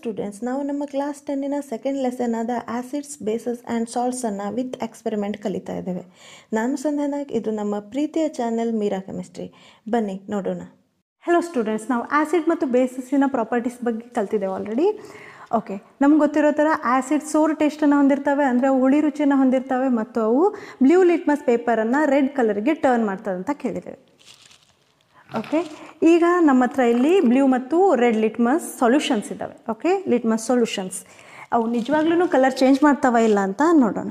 students ನಾವು ನಮ್ಮ class ಟೆನ್ನಿನ ಸೆಕೆಂಡ್ ಲೆಸನ್ ಆದ ಆ್ಯಸಿಡ್ಸ್ ಬೇಸಸ್ ಆ್ಯಂಡ್ ಸಾಲ್ಟ್ಸನ್ನು ವಿತ್ ಎಕ್ಸ್ಪೆರಿಮೆಂಟ್ ಕಲಿತಾ ಇದ್ದೇವೆ ನಾನು ಸಂಧಾನಾಗ್ ಇದು ನಮ್ಮ ಪ್ರೀತಿಯ ಚಾನೆಲ್ ಮೀರಾ ಕೆಮಿಸ್ಟ್ರಿ ಬನ್ನಿ ನೋಡೋಣ ಹಲೋ ಸ್ಟೂಡೆಂಟ್ಸ್ ನಾವು ಆ್ಯಸಿಡ್ ಮತ್ತು ಬೇಸಿಸಿನ ಪ್ರಾಪರ್ಟೀಸ್ ಬಗ್ಗೆ ಕಲ್ತಿದ್ದೇವೆ ಆಲ್ರೆಡಿ ಓಕೆ ನಮ್ಗೆ ಗೊತ್ತಿರೋ ಥರ ಆ್ಯಸಿಡ್ ಸೋರ್ ಟೇಸ್ಟನ್ನು ಹೊಂದಿರ್ತವೆ ಅಂದರೆ ಅವು ಹುಳಿ ರುಚಿಯನ್ನು ಹೊಂದಿರ್ತವೆ ಮತ್ತು ಅವು ಬ್ಲೂ ಲಿಟ್ಮಸ್ ಪೇಪರನ್ನು ರೆಡ್ ಕಲರ್ಗೆ ಟರ್ನ್ ಮಾಡ್ತದೆ ಅಂತ ಕೇಳಿದ್ದೇವೆ ಓಕೆ ಈಗ ನಮ್ಮ ಹತ್ರ ಇಲ್ಲಿ ಬ್ಲೂ ಮತ್ತು ರೆಡ್ ಲಿಟ್ಮಸ್ ಸೊಲ್ಯೂಷನ್ಸ್ ಇದ್ದಾವೆ ಓಕೆ ಲಿಟ್ಮಸ್ ಸೊಲ್ಯೂಷನ್ಸ್ ಅವು ನಿಜವಾಗ್ಲೂ ಕಲರ್ ಚೇಂಜ್ ಮಾಡ್ತಾವ ಇಲ್ಲ ಅಂತ ನೋಡೋಣ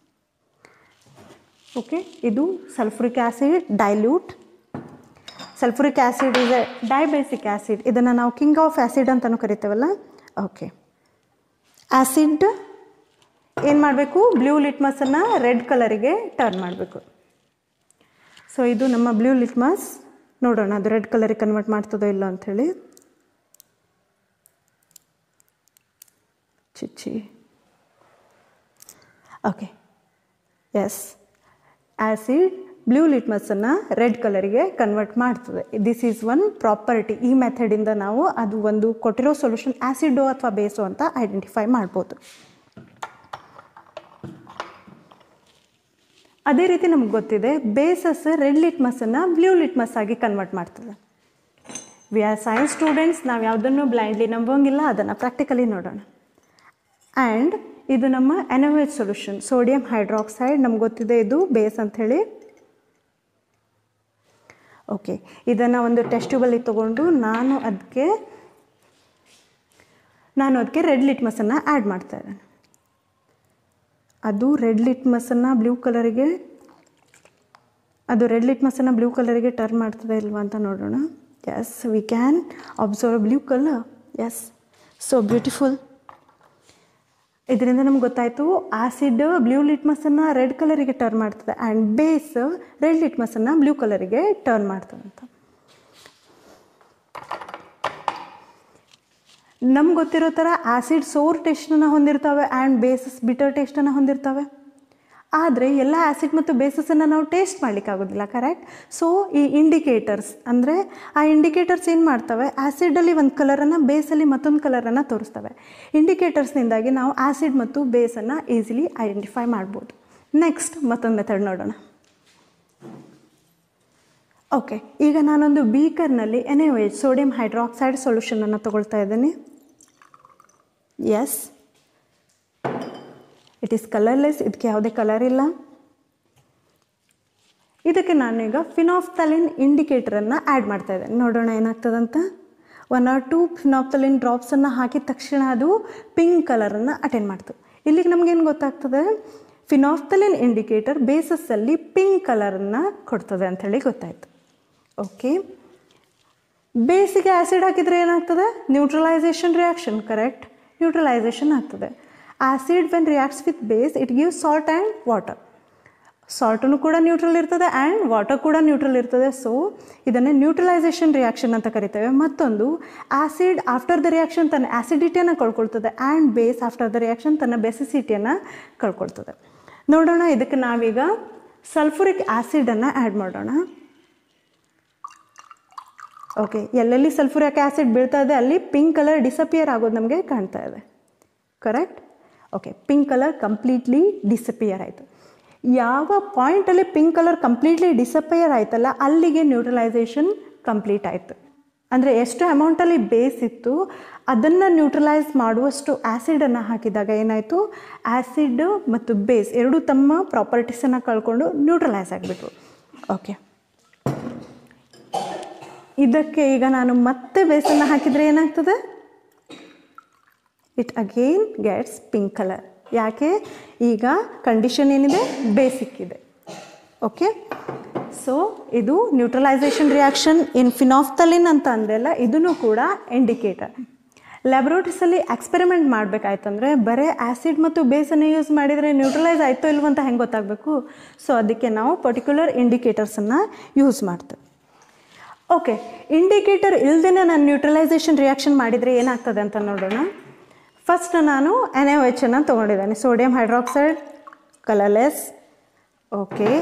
ಓಕೆ ಇದು sulphuric acid dilute sulphuric acid is a dibasic acid ಇದನ್ನು ನಾವು ಕಿಂಗ್ ಆಫ್ ಆ್ಯಸಿಡ್ ಅಂತಲೂ ಕರಿತೇವಲ್ಲ ಓಕೆ ಆ್ಯಸಿಡ್ ಏನು ಮಾಡಬೇಕು ಬ್ಲೂ ಲಿಟ್ಮಸನ್ನು ರೆಡ್ ಕಲರಿಗೆ ಟರ್ನ್ ಮಾಡಬೇಕು ಸೊ ಇದು ನಮ್ಮ ಬ್ಲೂ ಲಿಟ್ಮಸ್ ನೋಡೋಣ ಅದು ರೆಡ್ ಕಲರಿಗೆ ಕನ್ವರ್ಟ್ ಮಾಡ್ತದೋ ಇಲ್ಲ ಅಂಥೇಳಿ ಚಿಚ್ಚಿ ಓಕೆ ಎಸ್ ಆ್ಯಸಿಡ್ ಬ್ಲೂ ಲಿಟ್ಮಸನ್ನು ರೆಡ್ ಕಲರಿಗೆ ಕನ್ವರ್ಟ್ ಮಾಡ್ತದೆ ದಿಸ್ ಈಸ್ ಒನ್ ಪ್ರಾಪರ್ಟಿ ಈ ಮೆಥಡಿಂದ ನಾವು ಅದು ಒಂದು ಕೊಟ್ಟಿರೋ ಸೊಲ್ಯೂಷನ್ ಆ್ಯಸಿಡೋ ಅಥವಾ ಬೇಸೋ ಅಂತ ಐಡೆಂಟಿಫೈ ಮಾಡ್ಬೋದು ಅದೇ ರೀತಿ ನಮ್ಗೆ ಗೊತ್ತಿದೆ ಬೇಸಸ್ ರೆಡ್ ಲಿಟ್ಮಸನ್ನು ಬ್ಲೂ ಲಿಟ್ಮಸ್ ಆಗಿ ಕನ್ವರ್ಟ್ ಮಾಡ್ತದೆ ವಿ ಆರ್ ಸೈನ್ಸ್ ಸ್ಟೂಡೆಂಟ್ಸ್ ನಾವು ಯಾವುದನ್ನು ಬ್ಲೈಂಡ್ಲಿ ನಂಬೋಂಗಿಲ್ಲ ಅದನ್ನು ಪ್ರಾಕ್ಟಿಕಲಿ ನೋಡೋಣ ಆ್ಯಂಡ್ ಇದು ನಮ್ಮ ಎನೋವೇಜ್ ಸೊಲ್ಯೂಷನ್ ಸೋಡಿಯಂ ಹೈಡ್ರಾಕ್ಸೈಡ್ ನಮ್ಗೆ ಗೊತ್ತಿದೆ ಇದು ಬೇಸ್ ಅಂಥೇಳಿ ಓಕೆ ಇದನ್ನು ಒಂದು ಟೆಸ್ಟ್ ಟ್ಯೂಬಲ್ಲಿ ತೊಗೊಂಡು ನಾನು ಅದಕ್ಕೆ ನಾನು ಅದಕ್ಕೆ ರೆಡ್ ಲಿಟ್ಮಸನ್ನು ಆ್ಯಡ್ ಮಾಡ್ತಾ ಇದ್ದೇನೆ ಅದು ರೆಡ್ ಲಿಟ್ಮಸನ್ನು ಬ್ಲೂ ಕಲರಿಗೆ ಅದು ರೆಡ್ ಲಿಟ್ಮಸನ್ನು ಬ್ಲೂ ಕಲರಿಗೆ ಟರ್ನ್ ಮಾಡ್ತದೆ ಇಲ್ವಾ ಅಂತ ನೋಡೋಣ yes we can observe blue colour yes so beautiful ಇದರಿಂದ ನಮ್ಗೆ ಗೊತ್ತಾಯಿತು ಆ್ಯಸಿಡ್ ಬ್ಲೂ ಲಿಟ್ಮಸನ್ನು ರೆಡ್ ಕಲರಿಗೆ ಟರ್ನ್ ಮಾಡ್ತದೆ ಆ್ಯಂಡ್ ಬೇಸ್ ರೆಡ್ ಲಿಟ್ಮಸನ್ನು ಬ್ಲೂ ಕಲರಿಗೆ ಟರ್ನ್ ಮಾಡ್ತದೆ ಅಂತ ನಮ್ಗೆ ಗೊತ್ತಿರೋ ಥರ ಆ್ಯಸಿಡ್ ಸೋರ್ ಟೇಸ್ಟನ್ನು ಹೊಂದಿರ್ತವೆ ಆ್ಯಂಡ್ ಬೇಸಸ್ ಬಿಟರ್ ಟೇಸ್ಟನ್ನು ಹೊಂದಿರ್ತವೆ ಆದರೆ ಎಲ್ಲ ಆ್ಯಸಿಡ್ ಮತ್ತು ಬೇಸಸನ್ನು ನಾವು ಟೇಸ್ಟ್ ಮಾಡಲಿಕ್ಕಾಗೋದಿಲ್ಲ ಕರೆಕ್ಟ್ ಸೊ ಈ ಇಂಡಿಕೇಟರ್ಸ್ ಅಂದರೆ ಆ ಇಂಡಿಕೇಟರ್ಸ್ ಏನು ಮಾಡ್ತವೆ ಆ್ಯಸಿಡಲ್ಲಿ ಒಂದು ಕಲರನ್ನು ಬೇಸಲ್ಲಿ ಮತ್ತೊಂದು ಕಲರನ್ನು ತೋರಿಸ್ತವೆ ಇಂಡಿಕೇಟರ್ಸ್ನಿಂದಾಗಿ ನಾವು ಆ್ಯಸಿಡ್ ಮತ್ತು ಬೇಸನ್ನು ಈಸಿಲಿ ಐಡೆಂಟಿಫೈ ಮಾಡ್ಬೋದು ನೆಕ್ಸ್ಟ್ ಮತ್ತೊಂದು ಮೆಥಡ್ ನೋಡೋಣ ಓಕೆ ಈಗ ನಾನೊಂದು ಬೀಕರ್ನಲ್ಲಿ ಎನೆವೇಜ್ ಸೋಡಿಯಂ ಹೈಡ್ರಾಕ್ಸೈಡ್ ಸೊಲ್ಯೂಷನನ್ನು ತಗೊಳ್ತಾ ಇದ್ದೀನಿ ಎಸ್ ಇಟ್ ಈಸ್ ಕಲರ್ಲೆಸ್ ಇದಕ್ಕೆ ಯಾವುದೇ ಕಲರ್ ಇಲ್ಲ ಇದಕ್ಕೆ ನಾನೀಗ ಫಿನಾಫ್ತಲಿನ್ ಇಂಡಿಕೇಟರನ್ನು ಆ್ಯಡ್ ಮಾಡ್ತಾ ಇದ್ದೇನೆ ನೋಡೋಣ ಏನಾಗ್ತದಂತ ಒನ್ ಆರ್ ಟೂ ಫಿನಾಫ್ತಲಿನ್ ಡ್ರಾಪ್ಸನ್ನು ಹಾಕಿದ ತಕ್ಷಣ ಅದು ಪಿಂಕ್ ಕಲರನ್ನು ಅಟೆಂಡ್ ಮಾಡ್ತು ಇಲ್ಲಿಗೆ ನಮಗೇನು ಗೊತ್ತಾಗ್ತದೆ ಫಿನಾಫ್ತಲಿನ್ ಇಂಡಿಕೇಟರ್ ಬೇಸಸ್ಸಲ್ಲಿ ಪಿಂಕ್ ಕಲರನ್ನು ಕೊಡ್ತದೆ ಅಂಥೇಳಿ ಗೊತ್ತಾಯಿತು ಓಕೆ ಬೇಸಿಗೆ ಆ್ಯಸಿಡ್ ಹಾಕಿದರೆ ಏನಾಗ್ತದೆ ನ್ಯೂಟ್ರಲೈಸೇಷನ್ ರಿಯಾಕ್ಷನ್ ಕರೆಕ್ಟ್ ನ್ಯೂಟ್ರಲೈಸೇಷನ್ ಆಗ್ತದೆ acid when reacts with base it gives salt and water ಸಾಲ್ಟೂ ಕೂಡ ನ್ಯೂಟ್ರಲ್ ಇರ್ತದೆ ಆ್ಯಂಡ್ ವಾಟರ್ ಕೂಡ ನ್ಯೂಟ್ರಲ್ ಇರ್ತದೆ ಸೊ ಇದನ್ನು ನ್ಯೂಟ್ರಲೈಸೇಷನ್ ರಿಯಾಕ್ಷನ್ ಅಂತ ಕರಿತೇವೆ ಮತ್ತೊಂದು ಆ್ಯಸಿಡ್ ಆಫ್ಟರ್ ದ ರಿಯಾಕ್ಷನ್ ತನ್ನ ಆ್ಯಸಿಡಿಟಿಯನ್ನು ಕಳ್ಕೊಳ್ತದೆ and base after the reaction ತನ್ನ ಬೆಸಿಸಿಟಿಯನ್ನು ಕಳ್ಕೊಳ್ತದೆ ನೋಡೋಣ ಇದಕ್ಕೆ ನಾವೀಗ ಸಲ್ಫುರಿಕ್ ಆ್ಯಸಿಡನ್ನು ಆ್ಯಡ್ ಮಾಡೋಣ ಓಕೆ ಎಲ್ಲೆಲ್ಲಿ ಸಲ್ಫುರಿಕ್ ಆ್ಯಸಿಡ್ ಬೀಳ್ತಾ ಇದೆ ಅಲ್ಲಿ ಪಿಂಕ್ ಕಲರ್ ಡಿಸಪಿಯರ್ ಆಗೋದು ನಮಗೆ ಕಾಣ್ತಾ ಇದೆ correct okay pink colour completely disappear ಆಯಿತು ಯಾವ ಪಾಯಿಂಟಲ್ಲಿ ಪಿಂಕ್ ಕಲರ್ ಕಂಪ್ಲೀಟ್ಲಿ ಡಿಸಪಿಯರ್ ಆಯ್ತಲ್ಲ ಅಲ್ಲಿಗೆ ನ್ಯೂಟ್ರಲೈಸೇಷನ್ ಕಂಪ್ಲೀಟ್ ಆಯಿತು ಅಂದರೆ ಎಷ್ಟು ಅಮೌಂಟಲ್ಲಿ ಬೇಸ್ ಇತ್ತು ಅದನ್ನು ನ್ಯೂಟ್ರಲೈಸ್ ಮಾಡುವಷ್ಟು ಆ್ಯಸಿಡನ್ನು ಹಾಕಿದಾಗ ಏನಾಯಿತು ಆ್ಯಸಿಡ್ ಮತ್ತು ಬೇಸ್ ಎರಡೂ ತಮ್ಮ ಪ್ರಾಪರ್ಟೀಸನ್ನು ಕಳ್ಕೊಂಡು ನ್ಯೂಟ್ರಲೈಸ್ ಆಗಿಬಿಟ್ರು ಓಕೆ ಇದಕ್ಕೆ ಈಗ ನಾನು ಮತ್ತೆ ಬೇಸನ್ನು ಹಾಕಿದರೆ ಏನಾಗ್ತದೆ it again gets pink colour ಯಾಕೆ ಈಗ ಕಂಡೀಷನ್ ಏನಿದೆ ಬೇಸಿಕ್ ಇದೆ ಓಕೆ ಸೊ ಇದು ನ್ಯೂಟ್ರಲೈಸೇಷನ್ ರಿಯಾಕ್ಷನ್ ಇನ್ ಫಿನಾಫ್ತಲಿನ್ ಅಂತ ಅಂದೆಲ್ಲ ಇದನ್ನು ಕೂಡ ಇಂಡಿಕೇಟರ್ ಲ್ಯಾಬ್ರೋಟರೀಸಲ್ಲಿ ಎಕ್ಸ್ಪೆರಿಮೆಂಟ್ ಮಾಡಬೇಕಾಯ್ತಂದ್ರೆ ಬರೀ ಆ್ಯಸಿಡ್ ಮತ್ತು ಬೇಸನ್ನು ಯೂಸ್ ಮಾಡಿದರೆ ನ್ಯೂಟ್ರಲೈಸ್ ಆಯಿತೋ ಇಲ್ವೋ ಅಂತ ಹೆಂಗೆ ಗೊತ್ತಾಗಬೇಕು ಸೊ ಅದಕ್ಕೆ ನಾವು ಪರ್ಟಿಕ್ಯುಲರ್ ಇಂಡಿಕೇಟರ್ಸನ್ನು ಯೂಸ್ ಮಾಡ್ತೇವೆ ಓಕೆ ಇಂಡಿಕೇಟರ್ ಇಲ್ದೇ ನಾನು ನ್ಯೂಟ್ರಲೈಸೇಷನ್ ರಿಯಾಕ್ಷನ್ ಮಾಡಿದರೆ ಏನಾಗ್ತದೆ ಅಂತ ನೋಡೋಣ ಫಸ್ಟ್ ನಾನು ಎನ್ ಎ ಎಚ್ ಅನ್ನು ತೊಗೊಂಡಿದ್ದೇನೆ ಸೋಡಿಯಂ ಹೈಡ್ರಾಕ್ಸೈಡ್ ಕಲರ್ಲೆಸ್ ಓಕೆ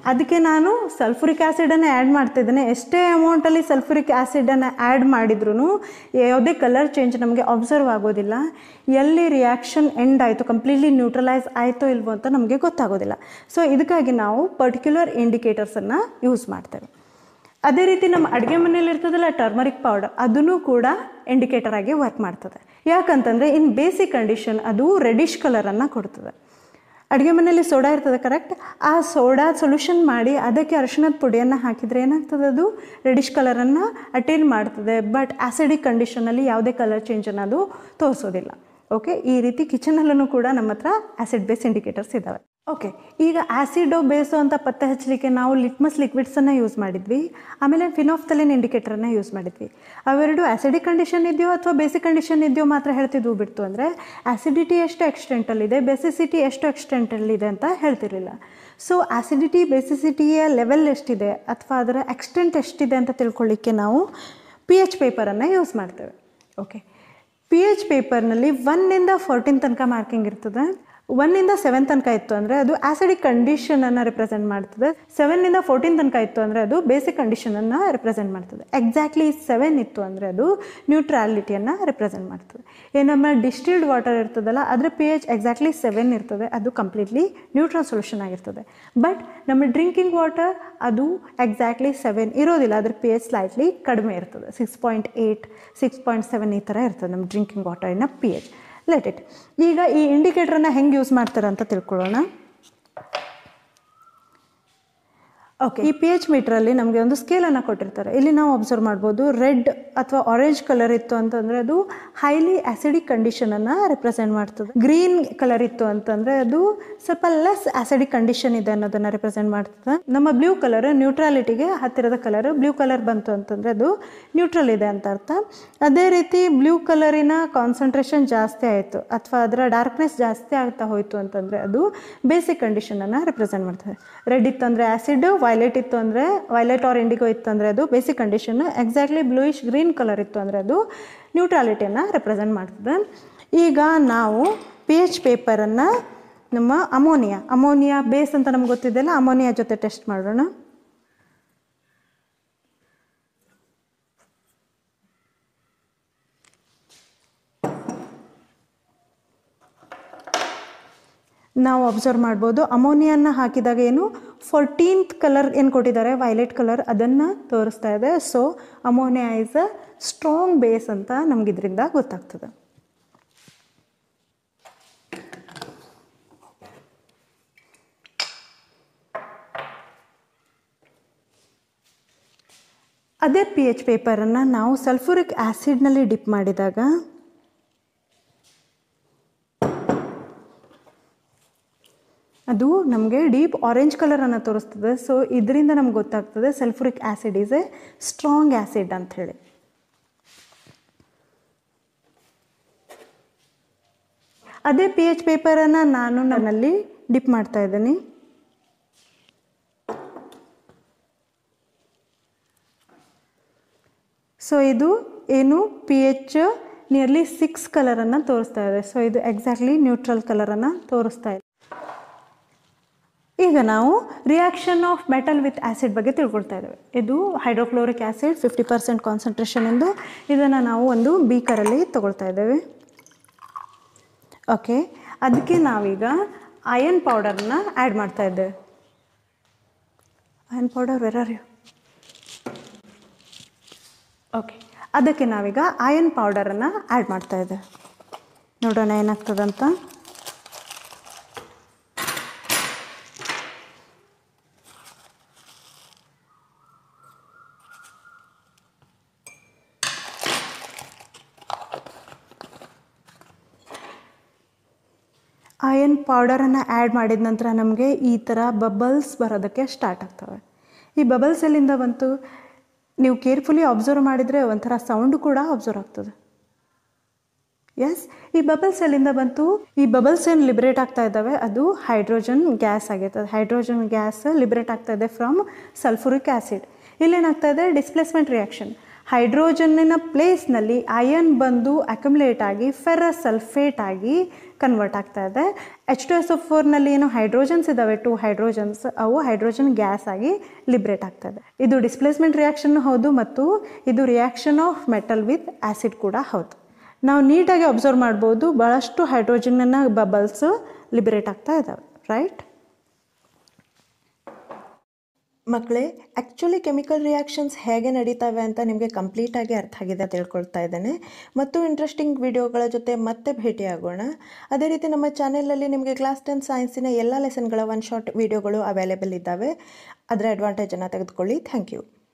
ಅದಕ್ಕೆ ನಾನು ಸಲ್ಫುರಿಕ್ ಆ್ಯಸಿಡನ್ನು ಆ್ಯಡ್ ಮಾಡ್ತಿದ್ದೇನೆ ಎಷ್ಟೇ ಅಮೌಂಟಲ್ಲಿ ಸಲ್ಫುರಿಕ್ ಆ್ಯಸಿಡನ್ನು ಆ್ಯಡ್ ಮಾಡಿದ್ರೂ ಯಾವುದೇ ಕಲರ್ ಚೇಂಜ್ ನಮಗೆ ಅಬ್ಸರ್ವ್ ಆಗೋದಿಲ್ಲ ಎಲ್ಲಿ ರಿಯಾಕ್ಷನ್ ಎಂಡ್ ಆಯಿತು ಕಂಪ್ಲೀಟ್ಲಿ ನ್ಯೂಟ್ರಲೈಸ್ ಆಯಿತೋ ಇಲ್ವೋ ಅಂತ ನಮಗೆ ಗೊತ್ತಾಗೋದಿಲ್ಲ ಸೊ ಇದಕ್ಕಾಗಿ ನಾವು ಪರ್ಟಿಕ್ಯುಲರ್ ಇಂಡಿಕೇಟರ್ಸನ್ನು ಯೂಸ್ ಮಾಡ್ತೇವೆ ಅದೇ ರೀತಿ ನಮ್ಮ ಅಡುಗೆ ಮನೇಲಿ ಇರ್ತದಲ್ಲ ಟರ್ಮರಿಕ್ ಪೌಡರ್ ಅದನ್ನು ಕೂಡ ಇಂಡಿಕೇಟರ್ ಆಗಿ ವರ್ಕ್ ಮಾಡ್ತದೆ ಯಾಕಂತಂದರೆ ಇನ್ ಬೇಸಿಕ್ ಕಂಡೀಷನ್ ಅದು ರೆಡಿಶ್ ಕಲರನ್ನು ಕೊಡ್ತದೆ ಅಡುಗೆ ಮನೆಯಲ್ಲಿ ಸೋಡಾ ಇರ್ತದೆ ಕರೆಕ್ಟ್ ಆ ಸೋಡಾ ಸೊಲ್ಯೂಷನ್ ಮಾಡಿ ಅದಕ್ಕೆ ಅರಿಶಿಣದ ಪುಡಿಯನ್ನು ಹಾಕಿದರೆ ಏನಾಗ್ತದೆ ಅದು ರೆಡಿಶ್ ಕಲರನ್ನು ಅಟೈನ್ ಮಾಡ್ತದೆ ಬಟ್ ಆ್ಯಸಿಡಿಕ್ ಕಂಡೀಷನಲ್ಲಿ ಯಾವುದೇ ಕಲರ್ ಚೇಂಜನ್ನು ಅದು ತೋರಿಸೋದಿಲ್ಲ ಓಕೆ ಈ ರೀತಿ ಕಿಚನಲ್ಲೂ ಕೂಡ ನಮ್ಮ ಹತ್ರ ಆ್ಯಸಿಡ್ ಬೇಸ್ ಇಂಡಿಕೇಟರ್ಸ್ ಇದ್ದಾವೆ ಓಕೆ ಈಗ ಆ್ಯಸಿಡೋ ಬೇಸೋ ಅಂತ ಪತ್ತೆ ಹಚ್ಚಲಿಕ್ಕೆ ನಾವು ಲಿಟ್ಮಸ್ ಲಿಕ್ವಿಡ್ಸನ್ನು ಯೂಸ್ ಮಾಡಿದ್ವಿ ಆಮೇಲೆ ಫಿನಾಫ್ತಲಿನ್ ಇಂಡಿಕೇಟರನ್ನು ಯೂಸ್ ಮಾಡಿದ್ವಿ ಅವೆರಡು ಆ್ಯಸಿಡಿಕ್ ಕಂಡೀಷನ್ ಇದೆಯೋ ಅಥವಾ ಬೇಸಿಕ್ ಕಂಡೀಷನ್ ಇದೆಯೋ ಮಾತ್ರ ಹೇಳ್ತಿದ್ವು ಬಿಡ್ತು ಅಂದರೆ ಆ್ಯಸಿಡಿಟಿ ಎಷ್ಟು ಎಕ್ಸ್ಟೆಂಟಲ್ಲಿದೆ ಬೇಸಿಸಿಟಿ ಎಷ್ಟು ಎಕ್ಸ್ಟೆಂಟಲ್ಲಿದೆ ಅಂತ ಹೇಳ್ತಿರಲಿಲ್ಲ ಸೊ ಆ್ಯಸಿಡಿಟಿ ಬೇಸಿಸಿಟಿಯ ಲೆವೆಲ್ ಎಷ್ಟಿದೆ ಅಥವಾ ಅದರ ಎಕ್ಸ್ಟೆಂಟ್ ಎಷ್ಟಿದೆ ಅಂತ ತಿಳ್ಕೊಳ್ಳಿಕ್ಕೆ ನಾವು ಪಿ ಎಚ್ ಪೇಪರನ್ನು ಯೂಸ್ ಮಾಡ್ತೇವೆ ಓಕೆ ಪಿ ಎಚ್ ಪೇಪರ್ನಲ್ಲಿ ಒನ್ನಿಂದ ಫೋರ್ಟೀನ್ ತನಕ ಮಾರ್ಕಿಂಗ್ ಇರ್ತದೆ ಒನ್ನಿಂದ ಸೆವೆನ್ ತನಕ ಇತ್ತು ಅಂದರೆ ಅದು ಆ್ಯಸಿಡಿಕ್ ಕಂಡೀಷನನ್ನು ರಿಪ್ರೆಸೆಂಟ್ ಮಾಡ್ತದೆ ಸೆವೆನ್ನಿಂದ ಫೋರ್ಟೀನ್ ತನಕ ಇತ್ತು ಅಂದರೆ ಅದು ಬೇಸಿಕ್ ಕಂಡೀಷನನ್ನು ರಿಪ್ರೆಸೆಂಟ್ ಮಾಡ್ತದೆ ಎಕ್ಸಾಕ್ಟ್ಲಿ ಸೆವೆನ್ ಇತ್ತು ಅಂದರೆ ಅದು ನ್ಯೂಟ್ರಾಲಿಟಿಯನ್ನು ರಿಪ್ರೆಸೆಂಟ್ ಮಾಡ್ತದೆ ಏನು ನಮ್ಮ ಡಿಸ್ಟಿಲ್ಡ್ ವಾಟರ್ ಇರ್ತದಲ್ಲ ಅದರ ಪಿ ಎಚ್ ಎಕ್ಸಾಕ್ಟ್ಲಿ ಸೆವೆನ್ ಇರ್ತದೆ ಅದು ಕಂಪ್ಲೀಟ್ಲಿ ನ್ಯೂಟ್ರಲ್ ಸೊಲ್ಯೂಷನ್ ಆಗಿರ್ತದೆ ಬಟ್ ನಮ್ಮ ಡ್ರಿಂಕಿಂಗ್ ವಾಟರ್ ಅದು ಎಕ್ಸಾಕ್ಟ್ಲಿ ಸೆವೆನ್ ಇರೋದಿಲ್ಲ ಅದ್ರ ಪಿ ಎಚ್ ಸ್ಲೈಟ್ಲಿ ಕಡಿಮೆ ಇರ್ತದೆ six point eight six point seven ಈ ಥರ ಇರ್ತದೆ ನಮ್ಮ ಡ್ರಿಂಕಿಂಗ್ ವಾಟರಿನ ಪಿ ಎಚ್ ಲೆಟ್ ಇಟ್ ಈಗ ಈ ಇಂಡಿಕೇಟ್ರನ್ನ ಹೆಂಗೆ ಯೂಸ್ ಮಾಡ್ತಾರೆ ಅಂತ ತಿಳ್ಕೊಳ್ಳೋಣ ಓಕೆ ಈ ಪಿ ಎಚ್ ಮೀಟ್ರಲ್ಲಿ ನಮಗೆ ಒಂದು ಸ್ಕೇಲನ್ನು ಕೊಟ್ಟಿರ್ತಾರೆ ಇಲ್ಲಿ ನಾವು ಅಬ್ಸರ್ವ್ ಮಾಡ್ಬೋದು ರೆಡ್ ಅಥವಾ ಆರೆಂಜ್ ಕಲರ್ ಇತ್ತು ಅಂತಂದರೆ ಅದು ಹೈಲಿ ಆ್ಯಸಿಡಿಕ್ ಕಂಡೀಷನನ್ನು ರೆಪ್ರೆಸೆಂಟ್ ಮಾಡ್ತದೆ ಗ್ರೀನ್ ಕಲರ್ ಇತ್ತು ಅಂತಂದರೆ ಅದು ಸ್ವಲ್ಪ ಲೆಸ್ ಆ್ಯಸಿಡಿಕ್ ಕಂಡೀಷನ್ ಇದೆ ಅನ್ನೋದನ್ನು ರೆಪ್ರೆಸೆಂಟ್ ಮಾಡ್ತದೆ ನಮ್ಮ ಬ್ಲೂ ಕಲರ್ ನ್ಯೂಟ್ರಾಲಿಟಿಗೆ ಹತ್ತಿರದ ಕಲರ್ ಬ್ಲೂ ಕಲರ್ ಬಂತು ಅಂತಂದರೆ ಅದು ನ್ಯೂಟ್ರಲ್ ಇದೆ ಅಂತ ಅರ್ಥ ಅದೇ ರೀತಿ ಬ್ಲೂ ಕಲರಿನ ಕಾನ್ಸಂಟ್ರೇಷನ್ ಜಾಸ್ತಿ ಆಯಿತು ಅಥವಾ ಅದರ ಡಾರ್ಕ್ನೆಸ್ ಜಾಸ್ತಿ ಆಗ್ತಾ ಹೋಯಿತು ಅಂತಂದರೆ ಅದು ಬೇಸಿಕ್ ಕಂಡೀಷನನ್ನು ರೆಪ್ರೆಸೆಂಟ್ ಮಾಡ್ತದೆ ರೆಡ್ ಇತ್ತು ಅಂದರೆ ಆ್ಯಸಿಡ್ ವೈಲೆಟ್ ಇತ್ತು ಅಂದರೆ ವೈಲೆಟ್ ಆರ್ ಇಂಡಿಗೋ ಇತ್ತು ಅಂದರೆ ಅದು basic condition exactly bluish green colour ಇತ್ತು ಅಂದರೆ ಅದು ನ್ಯೂಟ್ರಾಲಿಟಿಯನ್ನು ರೆಪ್ರೆಸೆಂಟ್ ಮಾಡ್ತದೆ ಈಗ ನಾವು ಪಿ ಎಚ್ ಪೇಪರನ್ನು ನಮ್ಮ ಅಮೋನಿಯಾ ಅಮೋನಿಯಾ ಬೇಸ್ ಅಂತ ನಮ್ಗೆ ಗೊತ್ತಿದೆಯಲ್ಲ ಅಮೋನಿಯಾ ಜೊತೆ ಟೆಸ್ಟ್ ಮಾಡೋಣ ನಾವು ಅಬ್ಸರ್ವ್ ಮಾಡ್ಬೋದು ಅಮೋನಿಯನ್ನ ಹಾಕಿದಾಗ ಏನು ಫೋರ್ಟೀನ್ತ್ ಕಲರ್ ಏನು ಕೊಟ್ಟಿದ್ದಾರೆ ವೈಲೆಟ್ ಕಲರ್ ಅದನ್ನು ತೋರಿಸ್ತಾ ಇದೆ so ammonia is a strong base ಅಂತ ನಮ್ಗೆ ಇದರಿಂದ ಗೊತ್ತಾಗ್ತದೆ ಅದೇ ಪಿ ಎಚ್ ಪೇಪರನ್ನು ನಾವು ಸಲ್ಫೂರಿಕ್ ಆ್ಯಸಿಡ್ನಲ್ಲಿ ಡಿಪ್ ಮಾಡಿದಾಗ ಅದು ನಮಗೆ ಡೀಪ್ ಆರೆಂಜ್ ಕಲರನ್ನು ತೋರಿಸ್ತದೆ ಸೊ ಇದರಿಂದ ನಮ್ಗೆ ಗೊತ್ತಾಗ್ತದೆ sulphuric acid is a strong acid ಅಂತ ಹೇಳಿ ಅದೇ ಪಿ ಎಚ್ ಪೇಪರನ್ನು ನಾನು ನನ್ನಲ್ಲಿ ಡಿಪ್ ಮಾಡ್ತಾ ಇದ್ದೀನಿ ಸೊ ಇದು ಏನು ಪಿ ಎಚ್ ನಿಯರ್ಲಿ ಸಿಕ್ಸ್ ಕಲರನ್ನು ತೋರಿಸ್ತಾ ಇದೆ ಸೊ ಇದು ಎಕ್ಸಾಕ್ಟ್ಲಿ ನ್ಯೂಟ್ರಲ್ ಕಲರನ್ನು ತೋರಿಸ್ತಾ ಇದೆ ಈಗ ನಾವು reaction of metal with acid ಬಗ್ಗೆ ತಿಳ್ಕೊಳ್ತಾ ಇದ್ದೇವೆ ಇದು hydrochloric acid fifty percent concentration ಎಂದು ಇದನ್ನು ನಾವು ಒಂದು ಬೀಕರಲ್ಲಿ ತಗೊಳ್ತಾ ಇದ್ದೇವೆ ಓಕೆ ಅದಕ್ಕೆ ನಾವೀಗ ಅಯನ್ ಪೌಡರ್ನ ಆ್ಯಡ್ ಮಾಡ್ತಾ ಇದ್ದೇವೆ iron powder where are you okay ಅದಕ್ಕೆ ನಾವೀಗ ಅಯನ್ ಪೌಡರನ್ನು ಆ್ಯಡ್ ಮಾಡ್ತಾ ಇದ್ದೇವೆ ನೋಡೋಣ ಏನಾಗ್ತದಂತ ಅಯನ್ ಪೌಡರನ್ನು ಆ್ಯಡ್ ಮಾಡಿದ ನಂತರ ನಮಗೆ ಈ ಥರ ಬಬಲ್ಸ್ ಬರೋದಕ್ಕೆ ಸ್ಟಾರ್ಟ್ ಆಗ್ತವೆ ಈ ಬಬಲ್ಸ್ ಎಲ್ಲಿಂದ ಬಂತು ನೀವು ಕೇರ್ಫುಲಿ ಅಬ್ಸರ್ವ್ ಮಾಡಿದರೆ ಒಂಥರ ಸೌಂಡು ಕೂಡ ಅಬ್ಸರ್ವ್ ಆಗ್ತದೆ ಎಸ್ ಈ ಬಬಲ್ಸ್ ಎಲ್ಲಿಂದ ಬಂತು ಈ ಬಬಲ್ಸ್ ಏನು ಲಿಬ್ರೇಟ್ ಆಗ್ತಾ ಇದ್ದಾವೆ ಅದು ಹೈಡ್ರೋಜನ್ ಗ್ಯಾಸ್ ಆಗೈತೆ ಹೈಡ್ರೋಜನ್ ಗ್ಯಾಸ್ ಲಿಬ್ರೇಟ್ ಆಗ್ತಾ ಇದೆ ಫ್ರಮ್ ಸಲ್ಫುರಿಕ್ ಆ್ಯಸಿಡ್ ಇಲ್ಲೇನಾಗ್ತಾ ಇದೆ ಡಿಸ್ಪ್ಲೇಸ್ಮೆಂಟ್ ರಿಯಾಕ್ಷನ್ ಹೈಡ್ರೋಜನ್ನಿನ ಪ್ಲೇಸ್ನಲ್ಲಿ ಅಯನ್ ಬಂದು ಅಕ್ಯುಮುಲೇಟ್ ಆಗಿ ಫೆರಸ್ ಸಲ್ಫೇಟ್ ಆಗಿ ಕನ್ವರ್ಟ್ ಆಗ್ತಾ ಇದೆ ಎಚ್ ಟು ಎಸ್ ಒ ಫೋರ್ನಲ್ಲಿ ಏನು ಹೈಡ್ರೋಜನ್ಸ್ ಇದ್ದಾವೆ ಟು ಹೈಡ್ರೋಜನ್ಸ್ ಅವು ಹೈಡ್ರೋಜನ್ ಗ್ಯಾಸ್ ಆಗಿ ಲಿಬ್ರೇಟ್ ಆಗ್ತಾ ಇದೆ ಇದು ಡಿಸ್ಪ್ಲೇಸ್ಮೆಂಟ್ ರಿಯಾಕ್ಷನ್ ಹೌದು ಮತ್ತು ಇದು reaction of metal with acid ಕೂಡ ಹೌದು ನಾವು ನೀಟಾಗಿ ಅಬ್ಸರ್ವ್ ಮಾಡ್ಬೋದು ಭಾಳಷ್ಟು ಹೈಡ್ರೋಜನ್ನ ಬಬಲ್ಸ್ ಲಿಬರೇಟ್ ಆಗ್ತಾ ಇದ್ದಾವೆ ರೈಟ್ ಮಕ್ಕಳೇ ಆ್ಯಕ್ಚುಲಿ ಕೆಮಿಕಲ್ ರಿಯಾಕ್ಷನ್ಸ್ ಹೇಗೆ ನಡೀತವೆ ಅಂತ ನಿಮಗೆ ಕಂಪ್ಲೀಟಾಗಿ ಅರ್ಥ ಆಗಿದೆ ಅಂತ ತಿಳ್ಕೊಳ್ತಾ ಇದ್ದೇನೆ ಮತ್ತು ಇಂಟ್ರೆಸ್ಟಿಂಗ್ ವಿಡಿಯೋಗಳ ಜೊತೆ ಮತ್ತೆ ಭೇಟಿಯಾಗೋಣ ಅದೇ ರೀತಿ ನಮ್ಮ ಚಾನೆಲಲ್ಲಿ ನಿಮಗೆ ಕ್ಲಾಸ್ ಟೆನ್ ಸೈನ್ಸಿನ ಎಲ್ಲ ಲೆಸನ್ಗಳ ಒನ್ ಶಾರ್ಟ್ ವಿಡಿಯೋಗಳು ಅವೈಲೇಬಲ್ ಇದ್ದಾವೆ ಅದರ ಅಡ್ವಾಂಟೇಜನ್ನು ತೆಗೆದುಕೊಳ್ಳಿ ಥ್ಯಾಂಕ್ ಯು